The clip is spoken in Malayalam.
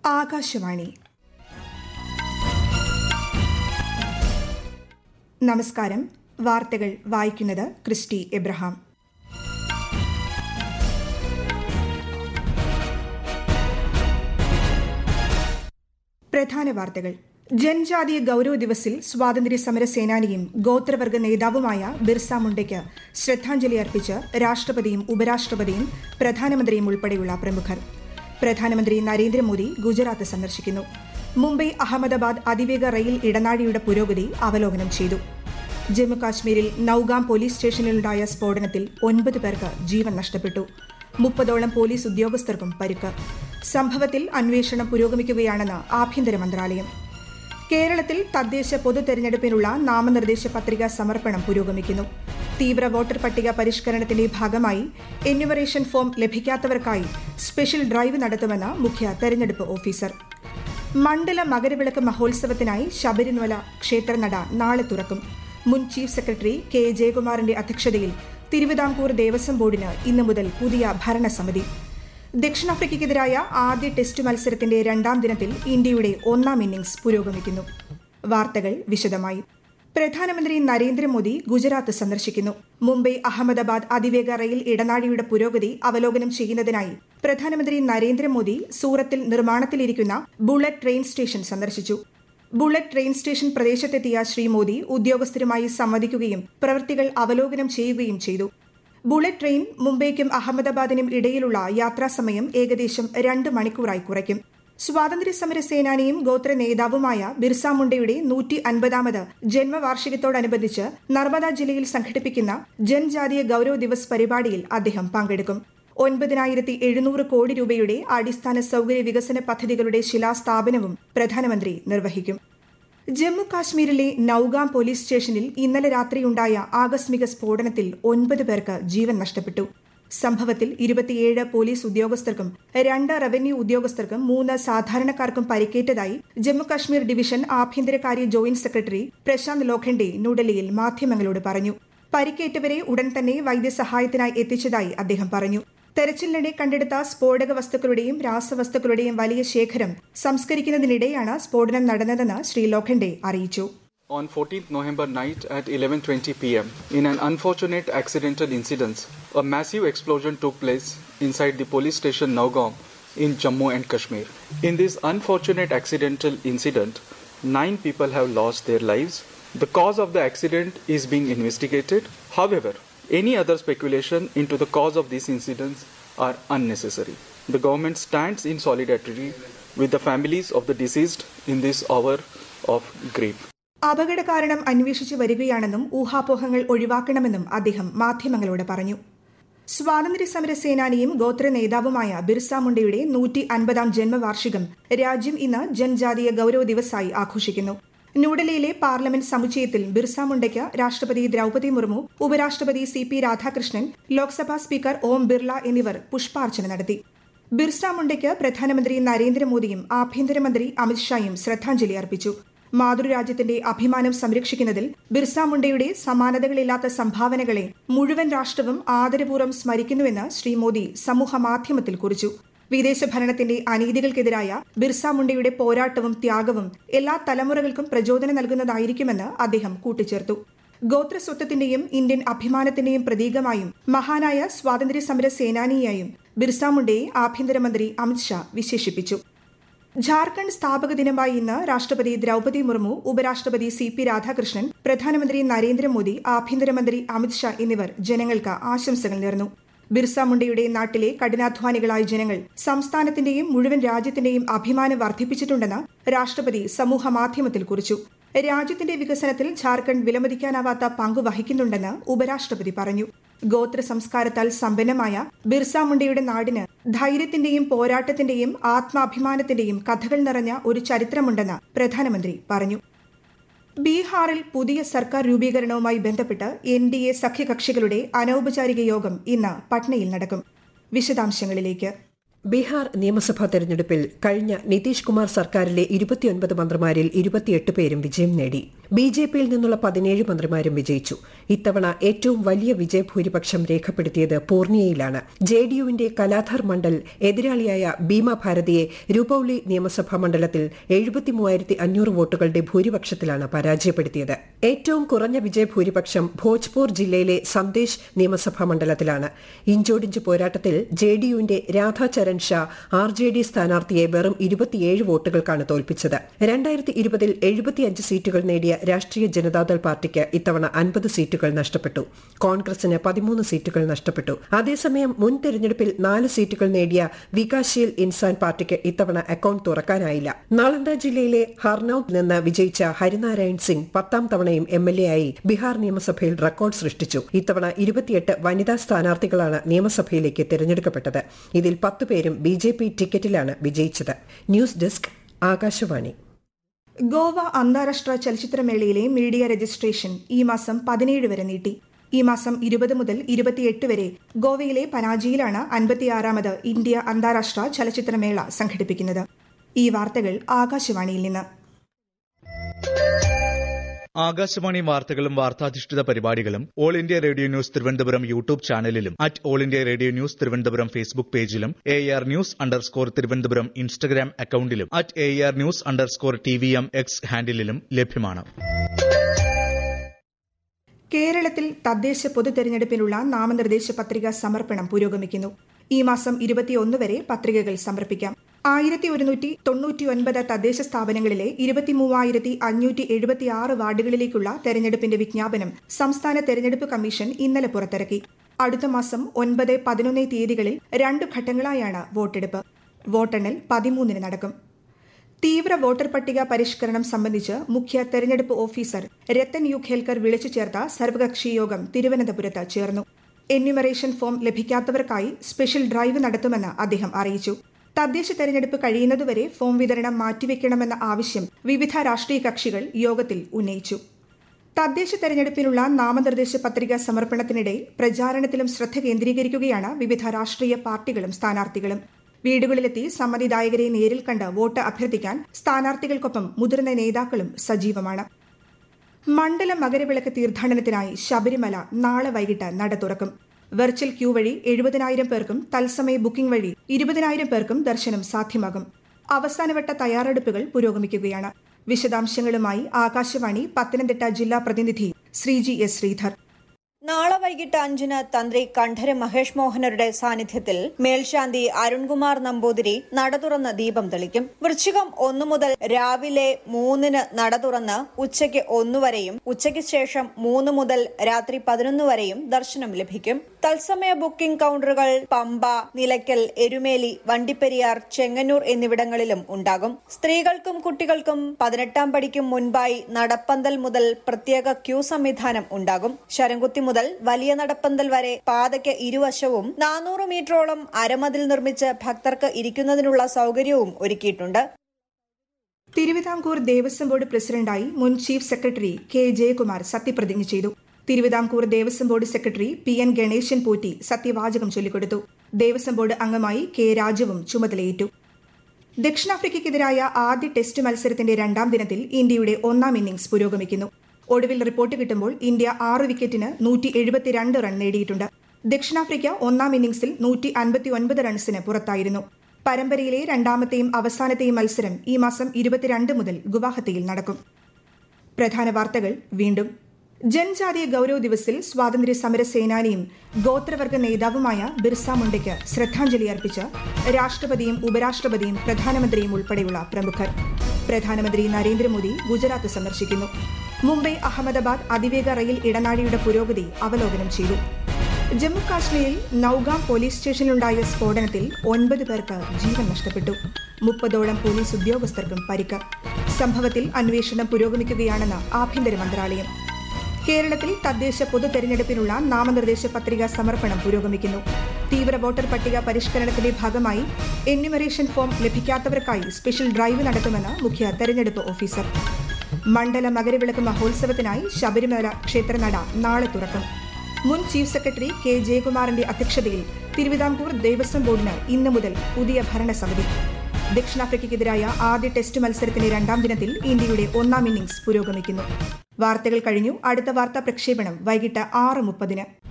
ആകാശവാണി നമസ്കാരം വാർത്തകൾ വായിക്കുന്നത് ക്രിസ്റ്റി എബ്രഹാം പ്രധാന വാർത്തകൾ ജൻജാതീയ ഗൌരവ ദിവസിൽ സ്വാതന്ത്ര്യ സമര സേനാനിയും ഗോത്രവർഗ നേതാവുമായ ബിർസ മുണ്ടയ്ക്ക് ശ്രദ്ധാഞ്ജലി അർപ്പിച്ച് രാഷ്ട്രപതിയും ഉപരാഷ്ട്രപതിയും പ്രധാനമന്ത്രിയും ഉൾപ്പെടെയുള്ള പ്രമുഖർ പ്രധാനമന്ത്രി നരേന്ദ്രമോദി ഗുജറാത്ത് സന്ദർശിക്കുന്നു മുംബൈ അഹമ്മദാബാദ് അതിവേഗ റെയിൽ ഇടനാഴിയുടെ പുരോഗതി അവലോകനം ചെയ്തു ജമ്മുകാശ്മീരിൽ നൌഗാം പോലീസ് സ്റ്റേഷനിലുണ്ടായ സ്ഫോടനത്തിൽ ഒൻപത് പേർക്ക് ജീവൻ നഷ്ടപ്പെട്ടു മുപ്പതോളം പോലീസ് ഉദ്യോഗസ്ഥർക്കും പരിക്ക് സംഭവത്തിൽ അന്വേഷണം പുരോഗമിക്കുകയാണെന്ന് ആഭ്യന്തര മന്ത്രാലയം കേരളത്തിൽ തദ്ദേശ പൊതു തെരഞ്ഞെടുപ്പിനുള്ള നാമനിർദ്ദേശ പത്രിക സമർപ്പണം പുരോഗമിക്കുന്നു തീവ്ര വോട്ടർ പട്ടിക പരിഷ്കരണത്തിന്റെ ഭാഗമായി എന്യൂമറേഷൻ ഫോം ലഭിക്കാത്തവർക്കായി സ്പെഷ്യൽ ഡ്രൈവ് നടത്തുമെന്ന് മുഖ്യ തെരഞ്ഞെടുപ്പ് ഓഫീസർ മണ്ഡല മകരവിളക്ക് മഹോത്സവത്തിനായി ശബരിമല ക്ഷേത്രനട നാളെ തുറക്കും മുൻ ചീഫ് സെക്രട്ടറി കെ ജയകുമാറിന്റെ അധ്യക്ഷതയിൽ തിരുവിതാംകൂർ ദേവസ്വം ബോർഡിന് ഇന്നു മുതൽ പുതിയ ഭരണസമിതി ദക്ഷിണാഫ്രിക്കയ്ക്കെതിരായ ആദ്യ ടെസ്റ്റ് മത്സരത്തിന്റെ രണ്ടാം ദിനത്തിൽ ഇന്ത്യയുടെ ഒന്നാം ഇന്നിംഗ്സ് പുരോഗമിക്കുന്നു വാർത്തകൾ വിശദമായി പ്രധാനമന്ത്രി നരേന്ദ്രമോദി ഗുജറാത്ത് സന്ദർശിക്കുന്നു മുംബൈ അഹമ്മദാബാദ് അതിവേഗ റെയിൽ ഇടനാഴിയുടെ പുരോഗതി അവലോകനം ചെയ്യുന്നതിനായി പ്രധാനമന്ത്രി നരേന്ദ്രമോദി സൂറത്തിൽ നിർമ്മാണത്തിലിരിക്കുന്ന ബുള്ളറ്റ് ട്രെയിൻ സ്റ്റേഷൻ സന്ദർശിച്ചു ബുള്ളറ്റ് ട്രെയിൻ സ്റ്റേഷൻ പ്രദേശത്തെത്തിയ ശ്രീ മോദി ഉദ്യോഗസ്ഥരുമായി സംവദിക്കുകയും പ്രവൃത്തികൾ അവലോകനം ചെയ്യുകയും ചെയ്തു ബുള്ളറ്റ് ട്രെയിൻ മുംബൈക്കും അഹമ്മദാബാദിനും ഇടയിലുള്ള യാത്രാസമയം ഏകദേശം രണ്ട് മണിക്കൂറായി കുറയ്ക്കും സ്വാതന്ത്ര്യ സമര സേനാനിയും ഗോത്ര നേതാവുമായ ബിർസ മുണ്ടയുടെ നൂറ്റി അൻപതാമത് ജന്മവാർഷികത്തോടനുബന്ധിച്ച് നർമ്മദ ജില്ലയിൽ സംഘടിപ്പിക്കുന്ന ജൻജാതീയ ഗൌരവ ദിവസ് പരിപാടിയിൽ അദ്ദേഹം പങ്കെടുക്കും ഒൻപതിനായിരത്തി എഴുന്നൂറ് കോടി രൂപയുടെ അടിസ്ഥാന സൌകര്യ വികസന പദ്ധതികളുടെ ശിലാസ്ഥാപനവും പ്രധാനമന്ത്രി നിർവഹിക്കും ജമ്മു കാശ്മീരിലെ നൌഗാം പോലീസ് സ്റ്റേഷനിൽ ഇന്നലെ രാത്രിയുണ്ടായ ആകസ്മിക സ്ഫോടനത്തിൽ ഒൻപത് പേർക്ക് ജീവൻ നഷ്ടപ്പെട്ടു സംഭവത്തിൽ ഇരുപത്തിയേഴ് പോലീസ് ഉദ്യോഗസ്ഥർക്കും രണ്ട് റവന്യൂ ഉദ്യോഗസ്ഥർക്കും മൂന്ന് സാധാരണക്കാർക്കും പരിക്കേറ്റതായി ജമ്മുകാശ്മീർ ഡിവിഷൻ ആഭ്യന്തരകാര്യ ജോയിന്റ് സെക്രട്ടറി പ്രശാന്ത് ലോഖണ്ഡെ ന്യൂഡൽഹിയിൽ മാധ്യമങ്ങളോട് പറഞ്ഞു പരിക്കേറ്റവരെ ഉടൻ തന്നെ വൈദ്യസഹായത്തിനായി എത്തിച്ചതായി അദ്ദേഹം പറഞ്ഞു തെരച്ചിലിനിടെ കണ്ടെടുത്ത സ്ഫോടക വസ്തുക്കളുടെയും രാസവസ്തുക്കളുടെയും വലിയ ശേഖരം സംസ്കരിക്കുന്നതിനിടെയാണ് സ്ഫോടനം നടന്നതെന്ന് ശ്രീ ലോഖണ്ഡെ അറിയിച്ചു On 14th November night at 11:20 p.m., in an unfortunate accidental incident, a massive explosion took place inside the police station Naugam in Jammu and Kashmir. In this unfortunate accidental incident, nine people have lost their lives. The cause of the accident is being investigated. However, any other speculation into the cause of these incidents are unnecessary. The government stands in solidarity with the families of the deceased in this hour of grief. അപകട കാരണം അന്വേഷിച്ചു വരികയാണെന്നും ഊഹാപോഹങ്ങൾ ഒഴിവാക്കണമെന്നും അദ്ദേഹം മാധ്യമങ്ങളോട് പറഞ്ഞു സ്വാതന്ത്ര്യ സമര സേനാനിയും ഗോത്ര നേതാവുമായ ബിർസ മുണ്ടയുടെ നൂറ്റി അൻപതാം ജന്മവാർഷികം രാജ്യം ഇന്ന് ജൻജാതീയ ഗൌരവ ദിവസായി ആഘോഷിക്കുന്നു ന്യൂഡൽഹിയിലെ പാർലമെന്റ് സമുച്ചയത്തിൽ ബിർസ മുണ്ടയ്ക്ക് രാഷ്ട്രപതി ദ്രൌപതി മുർമു ഉപരാഷ്ട്രപതി C P Radhakrishnan Lok Sabha speaker Om Birla എന്നിവർ പുഷ്പാർച്ചന നടത്തി ബിർസ മുണ്ടയ്ക്ക് പ്രധാനമന്ത്രി നരേന്ദ്രമോദിയും ആഭ്യന്തരമന്ത്രി അമിത്ഷായും ശ്രദ്ധാഞ്ജലി അർപ്പിച്ചു മാതൃരാജ്യത്തിന്റെ അഭിമാനം സംരക്ഷിക്കുന്നതിൽ ബിർസ മുണ്ടയുടെ സമാനതകളില്ലാത്ത സംഭാവനകളെ മുഴുവൻ രാഷ്ട്രവും ആദരപൂർവ്വം സ്മരിക്കുന്നുവെന്ന് ശ്രീ മോദി സമൂഹമാധ്യമത്തിൽ കുറിച്ചു വിദേശ ഭരണത്തിന്റെ അനീതികൾക്കെതിരായ ബിർസ മുണ്ടയുടെ പോരാട്ടവും ത്യാഗവും എല്ലാ തലമുറകൾക്കും പ്രചോദനം നൽകുന്നതായിരിക്കുമെന്ന് അദ്ദേഹം കൂട്ടിച്ചേർത്തു ഗോത്രസ്വത്വത്തിന്റെയും ഇന്ത്യൻ അഭിമാനത്തിന്റെയും പ്രതീകമായും മഹാനായ സ്വാതന്ത്ര്യ സമര സേനാനിയായും ബിർസ മുണ്ടയെ ആഭ്യന്തരമന്ത്രി അമിത്ഷാ വിശേഷിപ്പിച്ചു ജാർഖണ്ഡ് സ്ഥാപക ദിനമായി ഇന്ന് രാഷ്ട്രപതി ദ്രൌപതി മുർമു ഉപരാഷ്ട്രപതി സി പി രാധാകൃഷ്ണൻ പ്രധാനമന്ത്രി നരേന്ദ്രമോദി ആഭ്യന്തരമന്ത്രി അമിത്ഷാ എന്നിവർ ജനങ്ങൾക്ക് ആശംസകൾ നേർന്നു ബിർസ മുണ്ടയുടെ നാട്ടിലെ കഠിനാധ്വാനികളായ ജനങ്ങൾ സംസ്ഥാനത്തിന്റെയും മുഴുവൻ രാജ്യത്തിന്റെയും അഭിമാനം വർദ്ധിപ്പിച്ചിട്ടുണ്ടെന്ന് രാഷ്ട്രപതി സമൂഹ മാധ്യമത്തിൽ കുറിച്ചു രാജ്യത്തിന്റെ വികസനത്തിൽ ജാർഖണ്ഡ് വിലമതിക്കാനാവാത്ത പങ്ക് വഹിക്കുന്നുണ്ടെന്ന് ഉപരാഷ്ട്രപതി പറഞ്ഞു ഗോത്ര സംസ്കാരത്താൽ സമ്പന്നമായ ബിർസ മുണ്ടയുടെ നാടിന് ധൈര്യത്തിന്റെയും പോരാട്ടത്തിന്റെയും ആത്മാഭിമാനത്തിന്റെയും കഥകൾ നിറഞ്ഞ ഒരു ചരിത്രമുണ്ടെന്ന് പ്രധാനമന്ത്രി പറഞ്ഞു ബീഹാറിൽ പുതിയ സർക്കാർ രൂപീകരണവുമായി ബന്ധപ്പെട്ട് എൻ ഡി എ സഖ്യകക്ഷികളുടെ അനൌപചാരിക യോഗം ഇന്ന് പട്നയിൽ നടക്കും വിശദാംശങ്ങളിലേക്ക് ബീഹാർ നിയമസഭാ തെരഞ്ഞെടുപ്പിൽ കഴിഞ്ഞ നിതീഷ് കുമാർ സർക്കാരിലെ ഇരുപത്തിയൊൻപത് മന്ത്രിമാരിൽ ഇരുപത്തിയെട്ട് പേരും വിജയം നേടി ബി ജെ പിയിൽ നിന്നുള്ള പതിനേഴ് മന്ത്രിമാരും വിജയിച്ചു ഇത്തവണ ഏറ്റവും വലിയ വിജയഭൂരിപക്ഷം രേഖപ്പെടുത്തിയത് പൂർണിയയിലാണ് ജെ ഡി യുവിന്റെ കലാധർ മണ്ഡൽ എതിരാളിയായ ഭീമ ഭാരതിയെ രൂപൌളി നിയമസഭാ മണ്ഡലത്തിൽ എഴുപത്തിമൂവായിരത്തി അഞ്ഞൂറ് വോട്ടുകളുടെ ഭൂരിപക്ഷത്തിലാണ് പരാജയപ്പെടുത്തിയത് ഏറ്റവും കുറഞ്ഞ വിജയഭൂരിപക്ഷം ഭോജ്പൂർ ജില്ലയിലെ സന്ദേശ് നിയമസഭാ മണ്ഡലത്തിലാണ് ഇഞ്ചോടിഞ്ച് പോരാട്ടത്തിൽ ജെ ഡി യുവിന്റെ Radhacharan Sah R J D സ്ഥാനാർത്ഥിയെ വെറും ഇരുപത്തിയേഴ് വോട്ടുകൾക്കാണ് തോൽപ്പിച്ചത് രണ്ടായിരത്തി ഇരുപതിൽ എഴുപത്തിയഞ്ച് സീറ്റുകൾ നേടിയ രാഷ്ട്രീയ ജനതാദൾ പാർട്ടിക്ക് ഇത്തവണ അൻപത് സീറ്റുകൾ നഷ്ടപ്പെട്ടു കോൺഗ്രസിന് പതിമൂന്ന് സീറ്റുകൾ നഷ്ടപ്പെട്ടു അതേസമയം മുൻ തെരഞ്ഞെടുപ്പിൽ നാല് സീറ്റുകൾ നേടിയ വികാശീൽ ഇൻസാൻ പാർട്ടിക്ക് ഇത്തവണ അക്കൌണ്ട് തുറക്കാനായില്ല നാളന്ദ ജില്ലയിലെ ഹർനൌത്ത് നിന്ന് വിജയിച്ച ഹരിനാരായൺ സിംഗ് പത്താം തവണയും എം എൽ എ ആയി ബീഹാർ നിയമസഭയിൽ റെക്കോർഡ് സൃഷ്ടിച്ചു ഇത്തവണ ഇരുപത്തിയെട്ട് വനിതാ സ്ഥാനാർത്ഥികളാണ് നിയമസഭയിലേക്ക് തിരഞ്ഞെടുക്കപ്പെട്ടത് ഇതിൽ പത്ത് പേരും ബി ജെ പി ടിക്കറ്റിലാണ് വിജയിച്ചത് ന്യൂസ് ഡെസ്ക് ആകാശവാണി ഗോവ അന്താരാഷ്ട്ര ചലച്ചിത്രമേളയിലെ മീഡിയ രജിസ്ട്രേഷൻ ഈ മാസം പതിനേഴ് വരെ നീട്ടി ഈ മാസം ഇരുപത് മുതൽ ഇരുപത്തിയെട്ട് വരെ ഗോവയിലെ പനാജിയിലാണ് അൻപത്തിയാറാമത് ഇന്ത്യ അന്താരാഷ്ട്ര ചലച്ചിത്രമേള സംഘടിപ്പിക്കുന്നത് ഈ വാർത്തകൾ ആകാശവാണിയിൽ നിന്ന് ആകാശവാണി വാർത്തകളും വാർത്താധിഷ്ഠിത പരിപാടികളും all India radio news Thiruvananthapuram YouTube ചാനലിലും at all India radio news Thiruvananthapuram Facebook പേജിലും A R news underscore Thiruvananthapuram Instagram അക്കൌണ്ടിലും at A R news underscore T V M X ഹാൻഡിലും ലഭ്യമാണ് കേരളത്തിൽ തദ്ദേശ പൊതു തെരഞ്ഞെടുപ്പിനുള്ള നാമനിർദ്ദേശ പത്രിക സമർപ്പണം പുരോഗമിക്കുന്നു ഈ മാസം ഇരുപത്തിയൊന്ന് വരെ പത്രികകൾ സമർപ്പിക്കാം ആയിരത്തി ഒരുന്നൂറ്റി തൊണ്ണൂറ്റിയൊൻപത് തദ്ദേശ സ്ഥാപനങ്ങളിലെ ഇരുപത്തിമൂവായിരത്തി അഞ്ഞൂറ്റി എഴുപത്തിയാറ് വാർഡുകളിലേക്കുള്ള തെരഞ്ഞെടുപ്പിന്റെ വിജ്ഞാപനം സംസ്ഥാന തെരഞ്ഞെടുപ്പ് കമ്മീഷൻ ഇന്നലെ പുറത്തിറക്കി അടുത്ത മാസം ഒൻപത് പതിനൊന്ന് തീയതികളിൽ രണ്ടു ഘട്ടങ്ങളായാണ് വോട്ടെടുപ്പ് വോട്ടെണ്ണൽ പതിമൂന്നിന് നടക്കും തീവ്ര വോട്ടർ പട്ടിക പരിഷ്കരണം സംബന്ധിച്ച് മുഖ്യ തെരഞ്ഞെടുപ്പ് ഓഫീസർ രത്തൻ യു ഖേൽക്കർ വിളിച്ചു ചേർത്ത സർവകക്ഷി യോഗം തിരുവനന്തപുരത്ത് ചേർന്നു എന്യൂമറേഷൻ ഫോം ലഭിക്കാത്തവർക്കായി സ്പെഷ്യൽ ഡ്രൈവ് നടത്തുമെന്ന് അദ്ദേഹം അറിയിച്ചു തദ്ദേശ തെരഞ്ഞെടുപ്പ് കഴിയുന്നതുവരെ ഫോം വിതരണം മാറ്റിവെക്കണമെന്ന ആവശ്യം വിവിധ രാഷ്ട്രീയ കക്ഷികൾ യോഗത്തിൽ ഉന്നയിച്ചു തദ്ദേശ തെരഞ്ഞെടുപ്പിനുള്ള നാമനിർദ്ദേശ പത്രിക സമർപ്പണത്തിനിടെ പ്രചാരണത്തിലും ശ്രദ്ധ കേന്ദ്രീകരിക്കുകയാണ് വിവിധ രാഷ്ട്രീയ പാർട്ടികളും സ്ഥാനാർത്ഥികളും വീടുകളിലെത്തി സമ്മതിദായകരെ നേരിൽ കണ്ട് വോട്ട് അഭ്യർത്ഥിക്കാൻ സ്ഥാനാർത്ഥികൾക്കൊപ്പം മുതിർന്ന നേതാക്കളും സജീവമാണ് മണ്ഡല മകരവിളക്ക് തീർത്ഥാടനത്തിനായി ശബരിമല നാളെ വൈകിട്ട് നട തുറക്കും വെർച്വൽ ക്യൂ വഴി എഴുപതിനായിരം പേർക്കും തത്സമയ ബുക്കിംഗ് വഴി ഇരുപതിനായിരം പേർക്കും ദർശനം സാധ്യമാകും അവസാനവട്ട തയ്യാറെടുപ്പുകൾ പുരോഗമിക്കുകയാണ് വിശദാംശങ്ങളുമായി ആകാശവാണി പത്തനംതിട്ട ജില്ലാ പ്രതിനിധി ശ്രീജി എസ് ശ്രീധർ നാളെ വൈകിട്ട് അഞ്ചിന് തന്ത്രി കണ്ഠര് മഹേഷ് മോഹനരുടെ സാന്നിധ്യത്തിൽ മേൽശാന്തി അരുൺകുമാർ നമ്പൂതിരി നട തുറന്ന് ദീപം തെളിക്കും വൃശ്ചികം ഒന്നു മുതൽ രാവിലെ മൂന്നിന് നട തുറന്ന് ഉച്ചയ്ക്ക് ഒന്നു വരെയും ഉച്ചയ്ക്ക് ശേഷം മൂന്ന് മുതൽ രാത്രി പതിനൊന്ന് വരെയും ദർശനം ലഭിക്കും തത്സമയ ബുക്കിംഗ് കൌണ്ടറുകൾ പമ്പ നിലയ്ക്കൽ എരുമേലി വണ്ടിപ്പെരിയാർ ചെങ്ങന്നൂർ എന്നിവിടങ്ങളിലും ഉണ്ടാകും സ്ത്രീകൾക്കും കുട്ടികൾക്കും പതിനെട്ടാം പടിക്കും മുൻപായി നടപ്പന്തൽ മുതൽ പ്രത്യേക ക്യൂ സംവിധാനം ഉണ്ടാകും ശരംകുത്തി മുതൽ വലിയ നടപ്പന്തൽ വരെ പാതയ്ക്ക് ഇരുവശവും നാനൂറ് മീറ്ററോളം അരമതിൽ നിർമ്മിച്ച് ഭക്തർക്ക് ഇരിക്കുന്നതിനുള്ള സൌകര്യവും ഒരുക്കിയിട്ടുണ്ട് തിരുവിതാംകൂർ ദേവസ്വം ബോർഡ് പ്രസിഡന്റായി മുൻ ചീഫ് സെക്രട്ടറി കെ ജയകുമാർ സത്യപ്രതിജ്ഞ ചെയ്തു Thiruvithamkoor Devaswom board secretary P N Ganeshan Potti സത്യവാചകം ചൊല്ലിക്കൊടുത്തു ദേവസ്വം ബോർഡ് അംഗമായി കെ രാജുവും ചുമതലയേറ്റു ദക്ഷിണാഫ്രിക്കയ്ക്കെതിരായ ആദ്യ ടെസ്റ്റ് മത്സരത്തിന്റെ രണ്ടാം ദിനത്തിൽ ഇന്ത്യയുടെ ഒന്നാം ഇന്നിംഗ്സ് പുരോഗമിക്കുന്നു ഒടുവിൽ റിപ്പോർട്ട് കിട്ടുമ്പോൾ ഇന്ത്യ ആറ് വിക്കറ്റിന് നൂറ്റി എഴുപത്തിരണ്ട് റൺ നേടിയിട്ടുണ്ട് ദക്ഷിണാഫ്രിക്ക ഒന്നാം ഇന്നിംഗ്സിൽ നൂറ്റി അൻപത്തിയൊൻപത് റൺസിന് പുറത്തായിരുന്നു പരമ്പരയിലെ രണ്ടാമത്തെയും അവസാനത്തെയും മത്സരം ഈ മാസം ഇരുപത്തിരണ്ട് മുതൽ ഗുവാഹത്തിയിൽ നടക്കും പ്രധാന വാർത്തകൾ വീണ്ടും ജൻജാതീയ ഗൌരവ് ദിവസിൽ സ്വാതന്ത്ര്യ സമര സേനാനിയും ഗോത്രവർഗ നേതാവുമായ ബിർസ മുണ്ടയ്ക്ക് ശ്രദ്ധാഞ്ജലി അർപ്പിച്ച് രാഷ്ട്രപതിയും ഉപരാഷ്ട്രപതിയും പ്രധാനമന്ത്രിയും ഉൾപ്പെടെയുള്ള പ്രമുഖർ പ്രധാനമന്ത്രി നരേന്ദ്രമോദി ഗുജറാത്ത് സന്ദർശിക്കുന്നു മുംബൈ അഹമ്മദാബാദ് അതിവേഗ റെയിൽ ഇടനാഴിയുടെ പുരോഗതി അവലോകനം ചെയ്തു ജമ്മു കാശ്മീരിൽ നൌഗാം പോലീസ് സ്റ്റേഷനിലുണ്ടായ സ്ഫോടനത്തിൽ ഒൻപത് പേർക്ക് ജീവൻ നഷ്ടപ്പെട്ടു മുപ്പതോളം പോലീസ് ഉദ്യോഗസ്ഥർക്കും പരിക്ക് സംഭവത്തിൽ അന്വേഷണം പുരോഗമിക്കുകയാണെന്ന് ആഭ്യന്തര മന്ത്രാലയം കേരളത്തിൽ തദ്ദേശ പൊതു തെരഞ്ഞെടുപ്പിനുള്ള നാമനിർദ്ദേശ പത്രിക സമർപ്പണം പുരോഗമിക്കുന്നു തീവ്ര വോട്ടർ പട്ടിക പരിഷ്കരണത്തിന്റെ ഭാഗമായി എന്യൂമറേഷൻ ഫോം ലഭിക്കാത്തവർക്കായി സ്പെഷ്യൽ ഡ്രൈവ് നടത്തുമെന്ന് മുഖ്യ തെരഞ്ഞെടുപ്പ് ഓഫീസർ മണ്ഡല മകരവിളക്ക് മഹോത്സവത്തിനായി ശബരിമല ക്ഷേത്രനട നാളെ തുറക്കും മുൻ ചീഫ് സെക്രട്ടറി കെ ജയകുമാറിന്റെ അധ്യക്ഷതയിൽ തിരുവിതാംകൂർ ദേവസ്വം ബോർഡിന് ഇന്നു മുതൽ പുതിയ ഭരണസമിതി ദക്ഷിണാഫ്രിക്കയ്ക്കെതിരായ ആദ്യ ടെസ്റ്റ് മത്സരത്തിന്റെ രണ്ടാം ദിനത്തിൽ ഇന്ത്യയുടെ ഒന്നാം ഇന്നിംഗ്സ് പുരോഗമിക്കുന്നു വാർത്തകൾ കഴിഞ്ഞു അടുത്ത വാർത്താ പ്രക്ഷേപണം വൈകിട്ട് ആറ് മുപ്പതിന്